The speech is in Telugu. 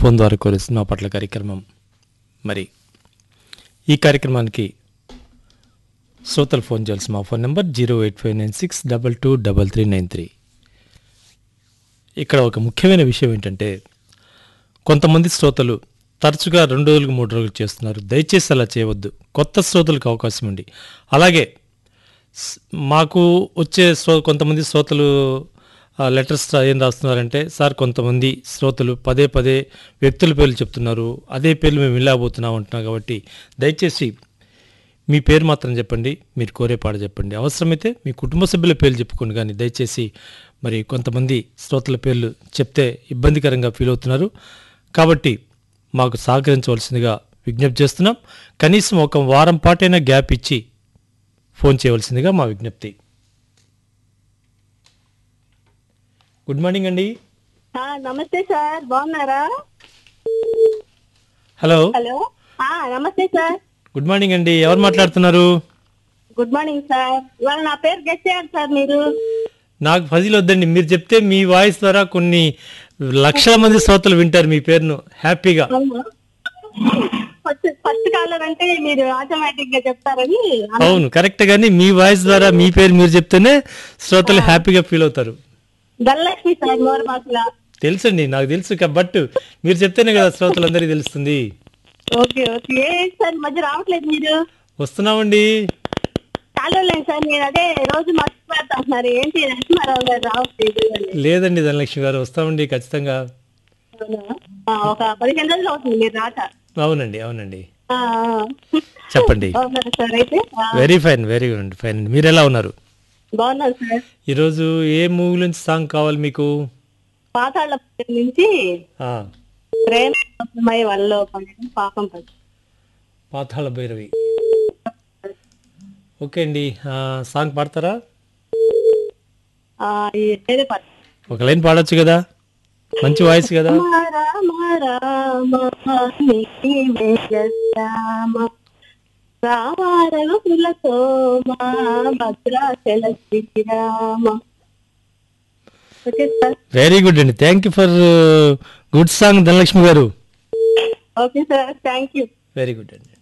ఫోన్ ద్వారా కోరే సినిమా పట్ల కార్యక్రమం మరి ఈ కార్యక్రమానికి శ్రోతలు ఫోన్ చేయాల్సిన మా phone number zero eight five nine six double two double three nine three ఇక్కడ ఒక ముఖ్యమైన విషయం ఏంటంటే కొంతమంది శ్రోతలు తరచుగా రెండు రోజులకు మూడు రోజులు చేస్తున్నారు దయచేసి అలా చేయవద్దు కొత్త శ్రోతలకు అవకాశం ఉంది అలాగే స్- మాకు వచ్చే శ్రో కొంతమంది శ్రోతలు ఆ, లెటర్స్ రా- ఏం రాస్తున్నారంటే సార్ కొంతమంది శ్రోతలు పదే పదే వ్యక్తుల పేర్లు చెప్తున్నారు అదే పేర్లు మేము వెళ్ళబోతున్నాం అంటున్నాం కాబట్టి దయచేసి మీ పేరు మాత్రం చెప్పండి మీరు కోరే పాట చెప్పండి అవసరమైతే మీ కుటుంబ సభ్యుల పేర్లు చెప్పుకోండి కానీ దయచేసి మరి కొంతమంది శ్రోతల పేర్లు చెప్తే ఇబ్బందికరంగా ఫీల్ అవుతున్నారు కాబట్టి మాకు సహకరించవలసిందిగా విజ్ఞప్తి చేస్తున్నాం కనీసం ఒక వారం పాటైనా గ్యాప్ ఇచ్చి ఫోన్ చేయవలసిందిగా మా విజ్ఞప్తి గుడ్ మార్నింగ్ అండి ఆ, నమస్తే సార్ బాగున్నారా హలో హలో ఆ, నమస్తే సార్ గుడ్ మార్నింగ్ అండి ఎవరు మాట్లాడుతున్నారు గుడ్ మార్నింగ్ సార్ ఇవాళ నా పేరు గెస్ట్ చేయాలి సార్ మీరు నాకు ఫజిల్ వద్దండి మీరు చెప్తే మీ వాయిస్ ద్వారా కొన్ని లక్షల మంది శ్రోతలు వింటారు మీ పేరును హ్యాపీగా ఫస్ట్ ఫస్ట్ కాలర్ అంటే మీరు ఆటోమేటిక్ గా చెప్తారని అవును కరెక్ట్ గానీ మీ వాయిస్ ద్వారా మీ పేరు మీరు చెప్తేనే శ్రోతలు హ్యాపీగా ఫీల్ అవుతారు ధనలక్ష్మి సార్ మోరమాసుల తెలుసండి నాకు తెలుసు కా- బట్ మీరు చెప్తేనే కదా శ్రోతలందరికీ తెలుస్తుంది ఓకే ఓకే ఏంటి సార్ ఈ మధ్య రావట్లేదు మీరు వస్తున్నామండి చాలా లేదు సార్ నేను అదే రోజు మర్చిపోతున్నారు ఏంటి నరసింహారావు గారు రావట్లేదు అని. లేదండి ధనలక్ష్మి గారు వస్తామండి ఖచ్చితంగా అవునా? ఆ, ఒక పదిహేను రోజులు అవుతుంది మీరు రాట అవునండి అవునండి ఆ, ఆ. చెప్పండి బాగున్నారా సార్ అయితే ఆ, very fine very good fine అండి మీరు ఎలా ఉన్నారు బాగున్నాను సార్ ఈరోజు ఏ మూవీ నుంచి సాంగ్ కావాలి మీకు పాతాళ నుంచి ఆ, ప్రేమ కోసమై వల్ల పాపం పడి పాతాళ భైరవి ఓకే అండి ఆ, సాంగ్ పాడతారా ఆ, ఈ ఏదో పాట. ఒక లైన్ పాడొచ్చు కదా మంచి వాయిస్ కదా రామ రామ నీవే జగదామ. రావారఘుకులతో మా భద్రాచల శ్రీరామ ఓకే సార్ వెరీ గుడ్ అండి thank you for good song Dhanalakshmi గారు okay sir thank you very good అండి